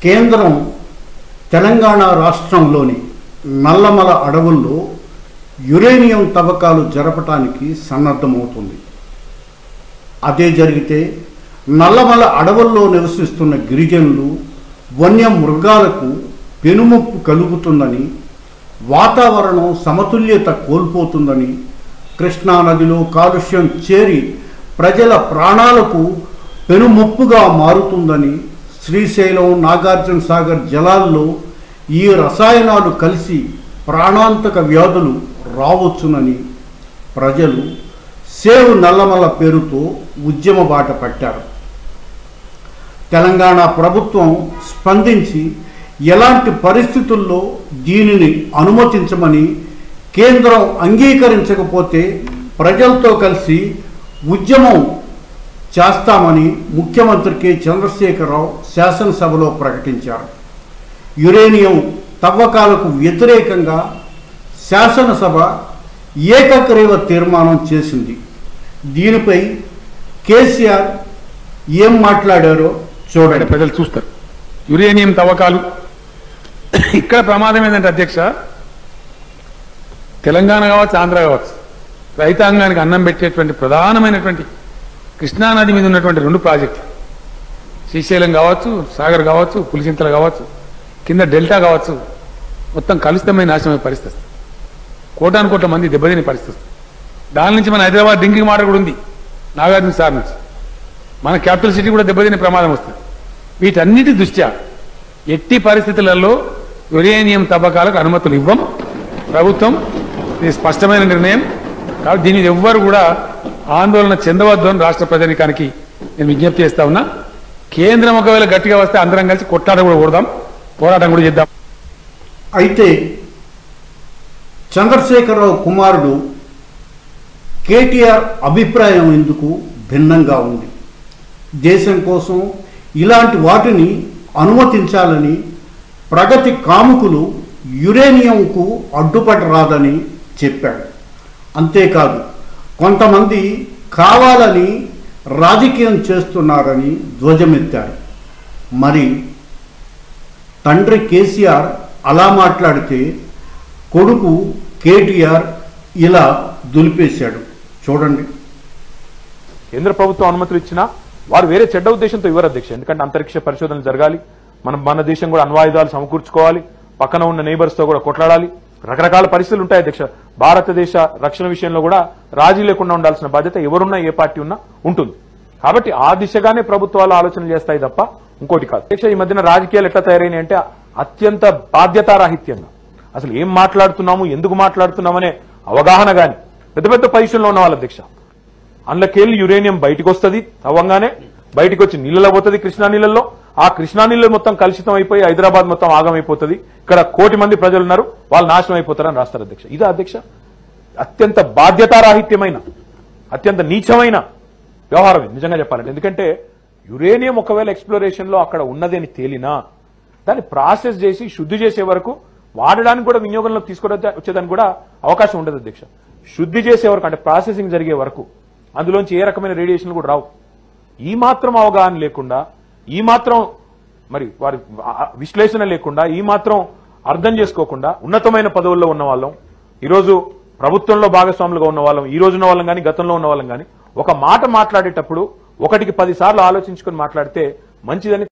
కేంద్రం తెలంగాణ రాష్ట్రంలోని నల్లమల అడవుల్లో యురేనియం తవ్వకాలు జరపటానికి సన్నద్ధమవుతుంది అదే జరిగితే నల్లమల అడవుల్లో నివసిస్తున్న గిరిజనులు వన్య మృగాలకు పెనుముప్పు కలుగుతుందని వాతావరణం సమతుల్యత కోల్పోతుందని కృష్ణానదిలో కాలుష్యం చేరి ప్రజల ప్రాణాలకు పెనుముప్పుగా మారుతుందని శ్రీశైలం నాగార్జున సాగర్ జలాల్లో ఈ రసాయనాలు కలిసి ప్రాణాంతక వ్యాధులు రావచ్చునని ప్రజలు సేవ్ నల్లమల పేరుతో ఉద్యమ బాట పట్టారు తెలంగాణ ప్రభుత్వం స్పందించి ఎలాంటి పరిస్థితుల్లో దీనిని అనుమతించమని కేంద్రం అంగీకరించకపోతే ప్రజలతో కలిసి ఉద్యమం చేస్తామని ముఖ్యమంత్రి కె చంద్రశేఖరరావు శాసనసభలో ప్రకటించారు యురేనియం తవ్వకాలకు వ్యతిరేకంగా శాసనసభ ఏకగ్రీవ తీర్మానం చేసింది దీనిపై కేసీఆర్ ఏం మాట్లాడారో బయట చూడండి ప్రజలు చూస్తారు యురేనియం తవ్వకాలు ఇక్కడ ప్రమాదం ఏంటంటే అధ్యక్ష తెలంగాణ కావచ్చు ఆంధ్ర కావచ్చు రైతాంగానికి అన్నం పెట్టేటువంటి ప్రధానమైనటువంటి కృష్ణానది మీద ఉన్నటువంటి రెండు ప్రాజెక్టులు శ్రీశైలం కావచ్చు సాగర్ కావచ్చు పులిచింతలు కావచ్చు కింద డెల్టా కావచ్చు మొత్తం కలుషితమైన నాశనమైన పరిస్థితి కోటాను కోట్ల మంది దెబ్బతినే పరిస్థితి దాని నుంచి మన హైదరాబాద్ డ్రింకింగ్ వాటర్ కూడా ఉంది నాగార్జున సార్ నుంచి మన క్యాపిటల్ సిటీ కూడా దెబ్బతినే ప్రమాదం వస్తుంది వీటన్నిటి దృష్ట్యా ఎట్టి పరిస్థితులలో యురేనియం తవ్వకాలకు అనుమతులు ఇవ్వం ప్రభుత్వం ఇది స్పష్టమైన నిర్ణయం కాబట్టి దీని మీద ఎవ్వరు కూడా ఆందోళన చెందవద్దు అని రాష్ట్ర ప్రజానికానికి నేను విజ్ఞప్తి చేస్తా ఉన్నా కేంద్రం ఒకవేళ గట్టిగా వస్తే అందరం కలిసి కొట్లాట కూడా కూడదాం పోరాటం కూడా చేద్దాం అయితే చంద్రశేఖరరావు కుమారుడు కేటీఆర్ అభిప్రాయం ఎందుకు భిన్నంగా ఉంది దేశం కోసం ఇలాంటి వాటిని అనుమతించాలని ప్రగతి కాముకులు యురేనియంకు అడ్డుపడరాదని చెప్పాడు అంతేకాదు కొంతమంది కావాలని రాజకీయం చేస్తున్నారని ధ్వజమెత్తారు మరి తండ్రి కేసీఆర్ అలా మాట్లాడితే కొడుకు కేటీఆర్ ఇలా దులిపేశాడు చూడండి కేంద్ర ప్రభుత్వం అనుమతులు ఇచ్చినా వారు వేరే చెడ్డ ఉద్దేశంతో ఇవ్వరు అధ్యక్ష ఎందుకంటే అంతరిక్ష పరిశోధనలు జరగాలి మనం మన దేశం కూడా అణ్వాయుధాలు సమకూర్చుకోవాలి పక్కన ఉన్న నైబర్స్ తో కూడా కొట్లాడాలి రకరకాల పరిస్థితులు ఉంటాయి అధ్యక్ష భారతదేశ రక్షణ విషయంలో కూడా రాజీ లేకుండా ఉండాల్సిన బాధ్యత ఎవరున్నా ఏ పార్టీ ఉన్నా ఉంటుంది కాబట్టి ఆ దిశగానే ప్రభుత్వాలు ఆలోచన చేస్తాయి తప్ప ఇంకోటి కాదు అధ్యక్ష ఈ మధ్యన రాజకీయాలు ఎట్లా తయారైనాయి అంటే అత్యంత బాధ్యతారాహిత్యంగా అసలు ఏం మాట్లాడుతున్నాము ఎందుకు మాట్లాడుతున్నామనే అవగాహన గాని పెద్ద పెద్ద పొజిషన్లో ఉన్న వాళ్ళ అధ్యక్ష అందులోకెళ్ళి యురేనియం బయటకు వస్తుంది తవ్వంగానే బయటకు వచ్చి నీళ్ళలో పోతుంది కృష్ణా నీళ్ళల్లో ఆ కృష్ణా నీళ్ళు మొత్తం కలుషితం అయిపోయి హైదరాబాద్ మొత్తం ఆగమైపోతుంది ఇక్కడ కోటి మంది ప్రజలు ఉన్నారు వాళ్ళు నాశనం అయిపోతారని రాస్తారు అధ్యక్ష ఇదా అధ్యక్ష అత్యంత బాధ్యతారాహిత్యమైన అత్యంత నీచమైన వ్యవహారం ఇది నిజంగా చెప్పాలంటే ఎందుకంటే యురేనియం ఒకవేళ ఎక్స్ప్లోరేషన్ లో అక్కడ ఉన్నది అని తేలినా దాన్ని ప్రాసెస్ చేసి శుద్ధి చేసే వరకు వాడడానికి కూడా వినియోగంలో తీసుకుని వచ్చేదానికి కూడా అవకాశం ఉండదు అధ్యక్ష శుద్ధి చేసే వరకు అంటే ప్రాసెసింగ్ జరిగే వరకు అందులోంచి ఏ రకమైన రేడియేషన్లు కూడా రావు ఈ మాత్రం అవగాహన లేకుండా ఈ మాత్రం మరి వారి ఆ- విశ్లేషణ లేకుండా ఈ మాత్రం అర్థం చేసుకోకుండా ఉన్నతమైన పదవుల్లో ఉన్న వాళ్ళం ఈరోజు ప్రభుత్వంలో భాగస్వాములుగా ఉన్న వాళ్ళం ఈ రోజున్న వాళ్ళం కానీ గతంలో ఉన్న వాళ్ళం కానీ ఒక మాట మాట్లాడేటప్పుడు ఒకటికి పది సార్లు ఆలోచించుకొని మాట్లాడితే మంచిదని